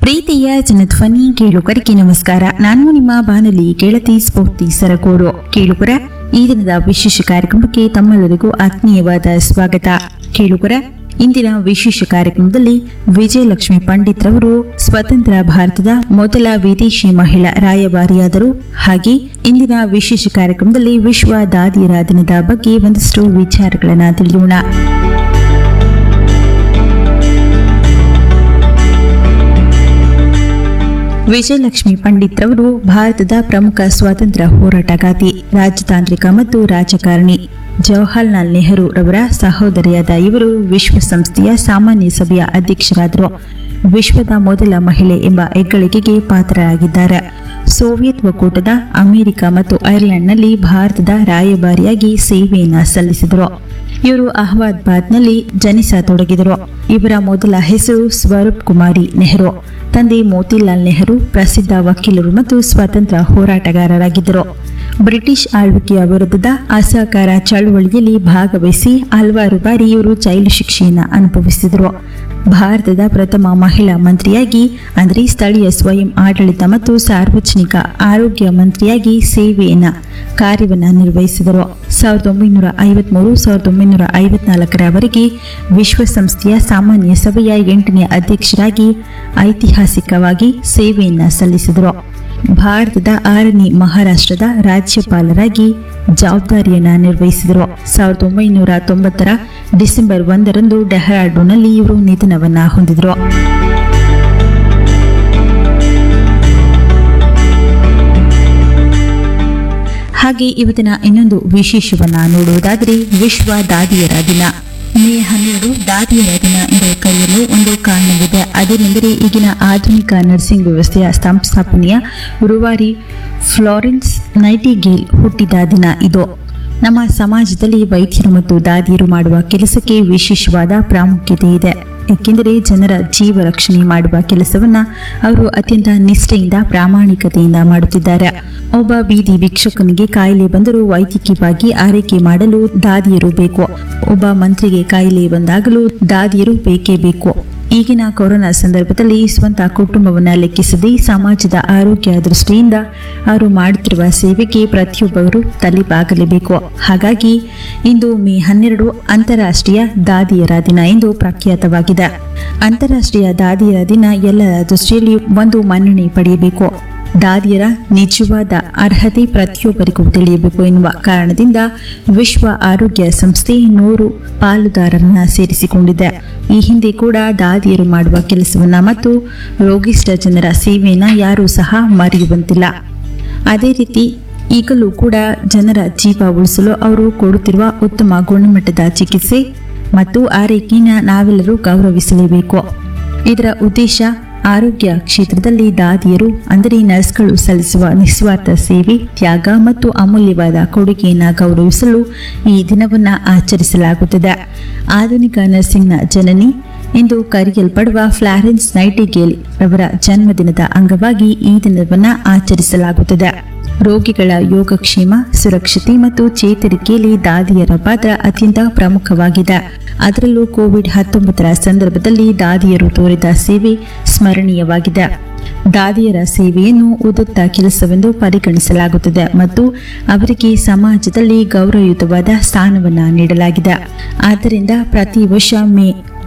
ಪ್ರೀತಿಯ ಜನಧ್ವನಿ ಕೇಳುಗರಿಗೆ ನಮಸ್ಕಾರ ನಾನು ನಿಮ್ಮ ಬಾನಲಿ ಗೆಳತಿ ಸ್ಫೂರ್ತಿ ಸರಗೂರು ಕೇಳುಗರ ಈ ದಿನದ ವಿಶೇಷ ಕಾರ್ಯಕ್ರಮಕ್ಕೆ ತಮ್ಮೆಲ್ಲರಿಗೂ ಆತ್ಮೀಯವಾದ ಸ್ವಾಗತ ಕೇಳುಗರ ಇಂದಿನ ವಿಶೇಷ ಕಾರ್ಯಕ್ರಮದಲ್ಲಿ ವಿಜಯಲಕ್ಷ್ಮಿ ಪಂಡಿತ್ ರವರು ಸ್ವತಂತ್ರ ಭಾರತದ ಮೊದಲ ವಿದೇಶಿ ಮಹಿಳಾ ರಾಯಭಾರಿಯಾದರು ಹಾಗೆ ಇಂದಿನ ವಿಶೇಷ ಕಾರ್ಯಕ್ರಮದಲ್ಲಿ ವಿಶ್ವ ದಾದಿಯರ ದಿನದ ಬಗ್ಗೆ ಒಂದಷ್ಟು ವಿಚಾರಗಳನ್ನು ತಿಳಿಯೋಣ ವಿಜಯಲಕ್ಷ್ಮಿ ಪಂಡಿತ್ ರವರು ಭಾರತದ ಪ್ರಮುಖ ಸ್ವಾತಂತ್ರ್ಯ ಹೋರಾಟಗಾತಿ ರಾಜತಾಂತ್ರಿಕ ಮತ್ತು ರಾಜಕಾರಣಿ ಜವಾಹರ್ಲಾಲ್ ನೆಹರು ರವರ ಸಹೋದರಿಯಾದ ಇವರು ವಿಶ್ವಸಂಸ್ಥೆಯ ಸಾಮಾನ್ಯ ಸಭೆಯ ಅಧ್ಯಕ್ಷರಾದರು ವಿಶ್ವದ ಮೊದಲ ಮಹಿಳೆ ಎಂಬ ಹೆಗ್ಗಳಿಕೆಗೆ ಪಾತ್ರರಾಗಿದ್ದಾರೆ ಸೋವಿಯತ್ ಒಕ್ಕೂಟದ ಅಮೆರಿಕ ಮತ್ತು ಐರ್ಲೆಂಡ್ನಲ್ಲಿ ಭಾರತದ ರಾಯಭಾರಿಯಾಗಿ ಸೇವೆಯನ್ನ ಸಲ್ಲಿಸಿದರು ಇವರು ಅಹಮದಾಬಾದ್ನಲ್ಲಿ ಜನಿಸತೊಡಗಿದರು ಇವರ ಮೊದಲ ಹೆಸರು ಸ್ವರೂಪ್ ಕುಮಾರಿ ನೆಹರು ತಂದೆ ಮೋತಿಲಾಲ್ ನೆಹರು ಪ್ರಸಿದ್ಧ ವಕೀಲರು ಮತ್ತು ಸ್ವಾತಂತ್ರ್ಯ ಹೋರಾಟಗಾರರಾಗಿದ್ದರು ಬ್ರಿಟಿಷ್ ಆಳ್ವಿಕೆಯ ವಿರುದ್ಧದ ಅಸಹಕಾರ ಚಳವಳಿಯಲ್ಲಿ ಭಾಗವಹಿಸಿ ಹಲವಾರು ಬಾರಿ ಇವರು ಜೈಲು ಶಿಕ್ಷೆಯನ್ನು ಅನುಭವಿಸಿದರು ಭಾರತದ ಪ್ರಥಮ ಮಹಿಳಾ ಮಂತ್ರಿಯಾಗಿ ಅಂದರೆ ಸ್ಥಳೀಯ ಸ್ವಯಂ ಆಡಳಿತ ಮತ್ತು ಸಾರ್ವಜನಿಕ ಆರೋಗ್ಯ ಮಂತ್ರಿಯಾಗಿ ಸೇವೆಯನ್ನ ಕಾರ್ಯವನ್ನ ನಿರ್ವಹಿಸಿದರು ಸಾವಿರದ ಒಂಬೈನೂರ ಐವತ್ಮೂರು ಸಾವಿರದ ಒಂಬೈನೂರ ಐವತ್ನಾಲ್ಕರವರೆಗೆ ವಿಶ್ವಸಂಸ್ಥೆಯ ಸಾಮಾನ್ಯ ಸಭೆಯ ಎಂಟನೇ ಅಧ್ಯಕ್ಷರಾಗಿ ಐತಿಹಾಸಿಕವಾಗಿ ಸೇವೆಯನ್ನ ಸಲ್ಲಿಸಿದರು ಭಾರತದ ಆರನೇ ಮಹಾರಾಷ್ಟ್ರದ ರಾಜ್ಯಪಾಲರಾಗಿ ಜವಾಬ್ದಾರಿಯನ್ನ ನಿರ್ವಹಿಸಿದರು ಸಾವಿರದ ಒಂಬೈನೂರ ತೊಂಬತ್ತರ ಡಿಸೆಂಬರ್ ಒಂದರಂದು ಡೆಹ್ರಾಡೂನ್ನಲ್ಲಿ ಇವರು ನಿಧನವನ್ನ ಹೊಂದಿದರು ಹಾಗೆ ಇವತ್ತಿನ ಇನ್ನೊಂದು ವಿಶೇಷವನ್ನ ನೋಡುವುದಾದರೆ ವಿಶ್ವ ದಾದಿಯರ ದಿನ ಮೇ ಹನ್ನೆರಡು ದಾದಿಯರ ದಿನ ಎಂದು ಕರೆಯಲು ಒಂದು ಕಾರಣವಿದೆ ಅದೇನೆಂದರೆ ಈಗಿನ ಆಧುನಿಕ ನರ್ಸಿಂಗ್ ವ್ಯವಸ್ಥೆಯ ಸಂಸ್ಥಾಪನೆಯ ರೂವಾರಿ ಫ್ಲಾರೆನ್ಸ್ ನೈಟಿಗೇಲ್ ಹುಟ್ಟಿದ ದಿನ ಇದು ನಮ್ಮ ಸಮಾಜದಲ್ಲಿ ವೈದ್ಯರು ಮತ್ತು ದಾದಿಯರು ಮಾಡುವ ಕೆಲಸಕ್ಕೆ ವಿಶೇಷವಾದ ಪ್ರಾಮುಖ್ಯತೆ ಇದೆ ಏಕೆಂದರೆ ಜನರ ಜೀವ ರಕ್ಷಣೆ ಮಾಡುವ ಕೆಲಸವನ್ನ ಅವರು ಅತ್ಯಂತ ನಿಷ್ಠೆಯಿಂದ ಪ್ರಾಮಾಣಿಕತೆಯಿಂದ ಮಾಡುತ್ತಿದ್ದಾರೆ ಒಬ್ಬ ಬೀದಿ ಭಿಕ್ಷುಕನಿಗೆ ಕಾಯಿಲೆ ಬಂದರೂ ವೈದ್ಯಕೀಯವಾಗಿ ಆರೈಕೆ ಮಾಡಲು ದಾದಿಯರು ಬೇಕು ಒಬ್ಬ ಮಂತ್ರಿಗೆ ಕಾಯಿಲೆ ಬಂದಾಗಲೂ ದಾದಿಯರು ಬೇಕೇ ಬೇಕು ಈಗಿನ ಕೊರೋನಾ ಸಂದರ್ಭದಲ್ಲಿ ಸ್ವಂತ ಕುಟುಂಬವನ್ನು ಲೆಕ್ಕಿಸದೆ ಸಮಾಜದ ಆರೋಗ್ಯ ದೃಷ್ಟಿಯಿಂದ ಅವರು ಮಾಡುತ್ತಿರುವ ಸೇವೆಗೆ ಪ್ರತಿಯೊಬ್ಬರು ತಲೆಬಾಗಲೇಬೇಕು ಹಾಗಾಗಿ ಇಂದು ಮೇ ಹನ್ನೆರಡು ಅಂತಾರಾಷ್ಟ್ರೀಯ ದಾದಿಯರ ದಿನ ಎಂದು ಪ್ರಖ್ಯಾತವಾಗಿದೆ ಅಂತಾರಾಷ್ಟ್ರೀಯ ದಾದಿಯರ ದಿನ ಎಲ್ಲರ ದೃಷ್ಟಿಯಲ್ಲಿ ಒಂದು ಮನ್ನಣೆ ಪಡೆಯಬೇಕು ದಾದಿಯರ ನಿಜವಾದ ಅರ್ಹತೆ ಪ್ರತಿಯೊಬ್ಬರಿಗೂ ತಿಳಿಯಬೇಕು ಎನ್ನುವ ಕಾರಣದಿಂದ ವಿಶ್ವ ಆರೋಗ್ಯ ಸಂಸ್ಥೆ ನೂರು ಪಾಲುದಾರರನ್ನ ಸೇರಿಸಿಕೊಂಡಿದೆ ಈ ಹಿಂದೆ ಕೂಡ ದಾದಿಯರು ಮಾಡುವ ಕೆಲಸವನ್ನ ಮತ್ತು ರೋಗಿಷ್ಠ ಜನರ ಸೇವೆಯನ್ನ ಯಾರೂ ಸಹ ಮರೆಯುವಂತಿಲ್ಲ ಅದೇ ರೀತಿ ಈಗಲೂ ಕೂಡ ಜನರ ಜೀವ ಉಳಿಸಲು ಅವರು ಕೊಡುತ್ತಿರುವ ಉತ್ತಮ ಗುಣಮಟ್ಟದ ಚಿಕಿತ್ಸೆ ಮತ್ತು ಆರೈಕೆಯನ್ನು ನಾವೆಲ್ಲರೂ ಗೌರವಿಸಲೇಬೇಕು ಇದರ ಉದ್ದೇಶ ಆರೋಗ್ಯ ಕ್ಷೇತ್ರದಲ್ಲಿ ದಾದಿಯರು ಅಂದರೆ ನರ್ಸ್ಗಳು ಸಲ್ಲಿಸುವ ನಿಸ್ವಾರ್ಥ ಸೇವೆ ತ್ಯಾಗ ಮತ್ತು ಅಮೂಲ್ಯವಾದ ಕೊಡುಗೆಯನ್ನು ಗೌರವಿಸಲು ಈ ದಿನವನ್ನು ಆಚರಿಸಲಾಗುತ್ತದೆ ಆಧುನಿಕ ನರ್ಸಿಂಗ್ನ ಜನನಿ ಎಂದು ಕರೆಯಲ್ಪಡುವ ಫ್ಲಾರೆನ್ಸ್ ನೈಟಿಗೇಲ್ ರವರ ಜನ್ಮದಿನದ ಅಂಗವಾಗಿ ಈ ದಿನವನ್ನು ಆಚರಿಸಲಾಗುತ್ತದೆ ರೋಗಿಗಳ ಯೋಗಕ್ಷೇಮ ಸುರಕ್ಷತೆ ಮತ್ತು ಚೇತರಿಕೆಯಲ್ಲಿ ದಾದಿಯರ ಪಾತ್ರ ಅತ್ಯಂತ ಪ್ರಮುಖವಾಗಿದೆ ಅದರಲ್ಲೂ ಕೋವಿಡ್ ಹತ್ತೊಂಬತ್ತರ ಸಂದರ್ಭದಲ್ಲಿ ದಾದಿಯರು ತೋರಿದ ಸೇವೆ ಸ್ಮರಣೀಯವಾಗಿದೆ ದಾದಿಯರ ಸೇವೆಯನ್ನು ಉದುತ್ತ ಕೆಲಸವೆಂದು ಪರಿಗಣಿಸಲಾಗುತ್ತದೆ ಮತ್ತು ಅವರಿಗೆ ಸಮಾಜದಲ್ಲಿ ಗೌರವಯುತವಾದ ಸ್ಥಾನವನ್ನು ನೀಡಲಾಗಿದೆ ಆದ್ದರಿಂದ ಪ್ರತಿ ವರ್ಷ ಮೇ